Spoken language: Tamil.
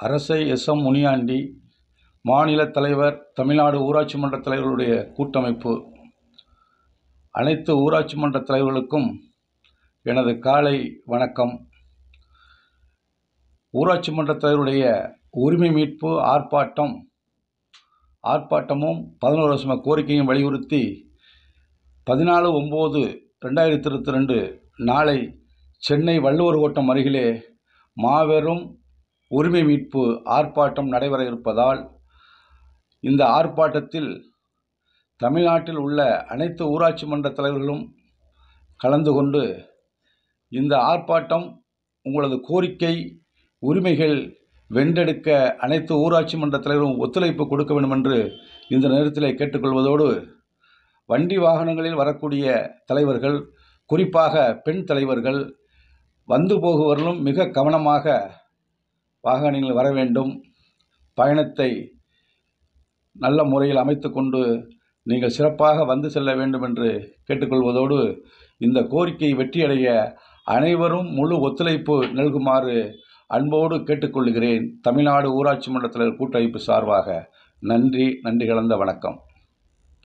அரசை எஸ் எம் முனியாண்டி மாநில தலைவர் தமிழ்நாடு ஊராட்சி மன்ற தலைவர்களுடைய கூட்டமைப்பு அனைத்து ஊராட்சி மன்ற தலைவர்களுக்கும் எனது காலை வணக்கம் ஊராட்சி மன்ற தலைவருடைய உரிமை மீட்பு ஆர்ப்பாட்டம் ஆர்ப்பாட்டமும் பதினோரு வருஷமாக கோரிக்கையும் வலியுறுத்தி பதினாலு ஒம்பது ரெண்டாயிரத்தி இருபத்தி ரெண்டு நாளை சென்னை வள்ளுவர் கோட்டம் அருகிலே மாபெரும் உரிமை மீட்பு ஆர்ப்பாட்டம் நடைபெற இருப்பதால் இந்த ஆர்ப்பாட்டத்தில் தமிழ்நாட்டில் உள்ள அனைத்து ஊராட்சி மன்ற தலைவர்களும் கலந்து கொண்டு இந்த ஆர்ப்பாட்டம் உங்களது கோரிக்கை உரிமைகள் வென்றெடுக்க அனைத்து ஊராட்சி மன்ற தலைவரும் ஒத்துழைப்பு கொடுக்க வேண்டும் என்று இந்த நேரத்தில் கேட்டுக்கொள்வதோடு வண்டி வாகனங்களில் வரக்கூடிய தலைவர்கள் குறிப்பாக பெண் தலைவர்கள் வந்து போகுவர்களும் மிக கவனமாக வாகனங்களில் வர வேண்டும் பயணத்தை நல்ல முறையில் அமைத்து கொண்டு நீங்கள் சிறப்பாக வந்து செல்ல வேண்டும் என்று கேட்டுக்கொள்வதோடு இந்த கோரிக்கை வெற்றியடைய அனைவரும் முழு ஒத்துழைப்பு நல்குமாறு அன்போடு கேட்டுக்கொள்கிறேன் தமிழ்நாடு ஊராட்சி மன்ற தலைவர் கூட்டமைப்பு சார்பாக நன்றி நன்றி கலந்த வணக்கம்